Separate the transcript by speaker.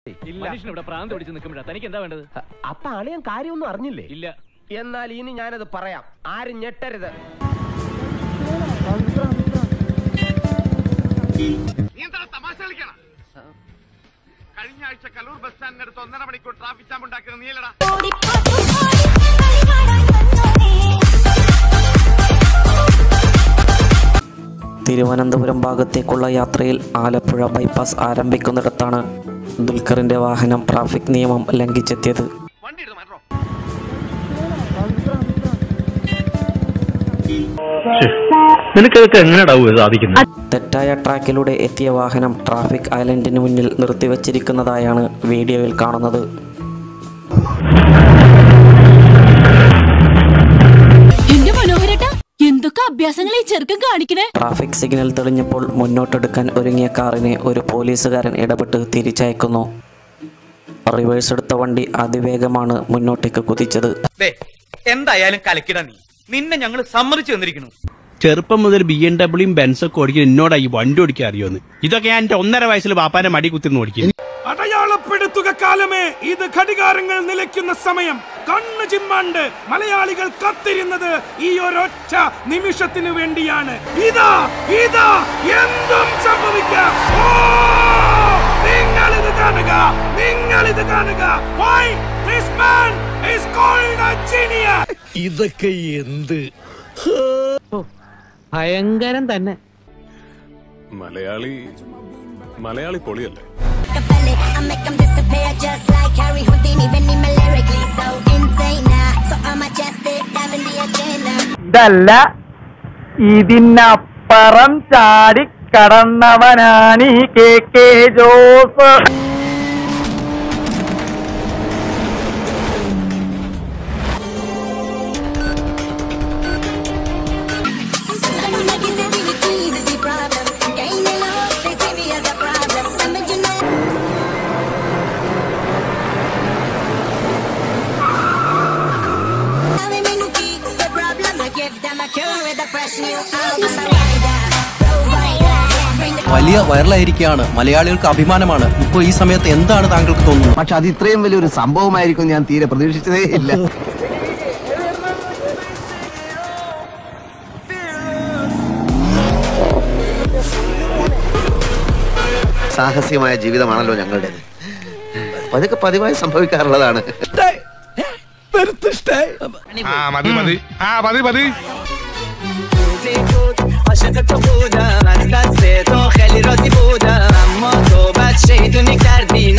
Speaker 1: മനുഷ്യൻ ഇവിടെ പ്രാന്ത് പിടിച്ച് നിൽക്കുമ്പോഴാ തനിക്ക് എന്താ വേണ്ടത്
Speaker 2: അപ്പൊ അളിയൻ കാര്യമൊന്നും അറിഞ്ഞില്ലേ
Speaker 1: ഇല്ല
Speaker 2: എന്നാൽ ഇനി ഞാനത് പറയാം ആരും ഞെട്ടരുത്
Speaker 3: നീ എന്താ തമാശ കളിക്കണ കഴിഞ്ഞ ആഴ്ച കലൂർ ബസ് സ്റ്റാൻഡിനടുത്ത് ഒന്നര മണിക്കൂർ ട്രാഫിക് ജാം ഉണ്ടാക്കിയത് നീലടാ
Speaker 4: തിരുവനന്തപുരം ഭാഗത്തേക്കുള്ള യാത്രയിൽ ആലപ്പുഴ ബൈപ്പാസ് ആരംഭിക്കുന്നിടത്താണ് ദുൽഖറിന്റെ വാഹനം ട്രാഫിക് നിയമം ലംഘിച്ചെത്തിയത്
Speaker 3: വണ്ടി എടുത്ത് മാറ്റോ
Speaker 5: നിനക്കതൊക്കെ എങ്ങനെയാടാവും സാധിക്കുന്നത്
Speaker 4: തെറ്റായ ട്രാക്കിലൂടെ എത്തിയ വാഹനം ട്രാഫിക് ഐലൻഡിന് മുന്നിൽ നിർത്തിവച്ചിരിക്കുന്നതായാണ് വീഡിയോയിൽ കാണുന്നത്
Speaker 6: എന്റെ മനോഹരട്ട എന്തൊക്കെ അഭ്യാസങ്ങൾ ഈ ചെറുക്കൻ കാണിക്കണേ
Speaker 4: ട്രാഫിക് സിഗ്നൽ തെളിഞ്ഞപ്പോൾ മുന്നോട്ടെടുക്കാൻ ഒരുങ്ങിയ കാറിനെ ഒരു പോലീസുകാരൻ ഇടപെട്ട് തിരിച്ചയക്കുന്നു റിവേഴ്സ് എടുത്ത വണ്ടി അതിവേഗമാണ് മുന്നോട്ടേക്ക് കുതിച്ചത്
Speaker 7: എന്തായാലും കലക്കിട നീ നിന്നെ ഞങ്ങൾ സമ്മതിച്ചു തന്നിരിക്കുന്നു
Speaker 5: ചെറുപ്പം മുതൽ ബി എം ഡബ്ല്യൂയും ബെൻസൊക്കെ ഓടിക്കാൻ എന്നോടാ ഈ വണ്ടി ഓടിക്കാൻ അറിയോന്ന് ഇതൊക്കെ ഞാൻ എന്റെ ഒന്നര വയസ്സിൽ പാപ്പാന്റെ മടി കുത്തിന്ന് ഓടിക്കും
Speaker 8: അടയാളപ്പെടുത്തുക കാലമേ ഇത് ഘടികാരങ്ങൾ നിലയ്ക്കുന്ന സമയം കണ്ണു ചിമ്മാണ്ട് മലയാളികൾ കത്തിരുന്നത് ഈ ഒരൊറ്റ നിമിഷത്തിനു വേണ്ടിയാണ് ഇതാ ഇതാ എന്തും സംഭവിക്കാം ഓ! നിങ്ങൾ ഇത് കാണുക നിങ്ങൾ ഇത് കാണുക Why? This man is called a genius.
Speaker 9: ഇതൊക്കെ എന്ത്
Speaker 2: ഭയങ്കരം തന്നെ
Speaker 10: മലയാളി മലയാളി പൊളിയല്ലേ
Speaker 6: I make them disappear just like Harry Houdini, Benny lyrically so insane now. So I'm majestic, having the agenda.
Speaker 7: ഇതല്ല ഇതിനപ്പുറം ചാടി കടന്നവനാണ് ഈ K K Jose
Speaker 6: I don't like it, really clean is the problem. Gaining love, they see me as a problem. Some of you know. Having me no key, the problem I give them a cure with a fresh new album. I'm a rider, provider, bring the
Speaker 7: വലിയ വൈറലായിരിക്കുകയാണ് മലയാളികൾക്ക് അഭിമാനമാണ് ഇപ്പോൾ ഈ സമയത്ത് എന്താണ് താങ്കൾക്ക് തോന്നുന്നത്
Speaker 9: പക്ഷെ അത് ഇത്രയും വലിയൊരു സംഭവമായിരിക്കും ഞാൻ തീരെ പ്രതീക്ഷിച്ചതേ ഇല്ല സാഹസികമായ ജീവിതമാണല്ലോ ഞങ്ങളുടേത് അതൊക്കെ പതിവായി സംഭവിക്കാറുള്ളതാണ്
Speaker 3: ആ മതി മതി ആ മതി മതി
Speaker 7: عاشق تو بودم از دست تو خیلی راضی بودم اما تو بد شیطونی کردی